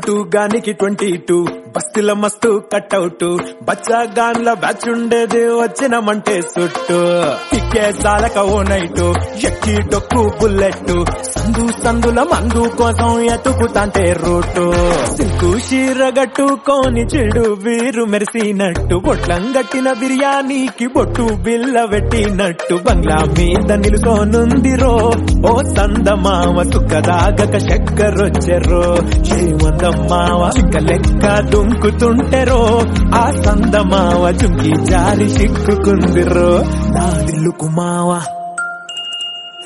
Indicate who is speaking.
Speaker 1: two గానికి twenty two బస్సుల మస్తు కట్అవుట్ బచ్చా గాన్ల బ్యాచ్ ఉండేది వచ్చినమంటే సుట్టు తిక్కే సాలక ఓ నైటు ఎక్కి డొక్కు బుల్లెట్ సందు సందుల మందు కోసం ఎతుకుతాంటే రూటు సిల్కు షీరగట్టుకోని చెడు వీరు మెరిసినట్టు బొట్లం గట్టిన బిర్యానీకి బొట్టు బిల్ల పెట్టినట్టు బంగ్లా మీద నిలుసోనుందిరో ఓ సందమావ సుఖదాగక చక్కరొచ్చెరో ఏమందమ్మావ చిక్క లెక్క దుంకుతుంటెరో ఆ సందమావ చుంకి జారి చిక్కుకుందిరో నా దిల్లు కుమావా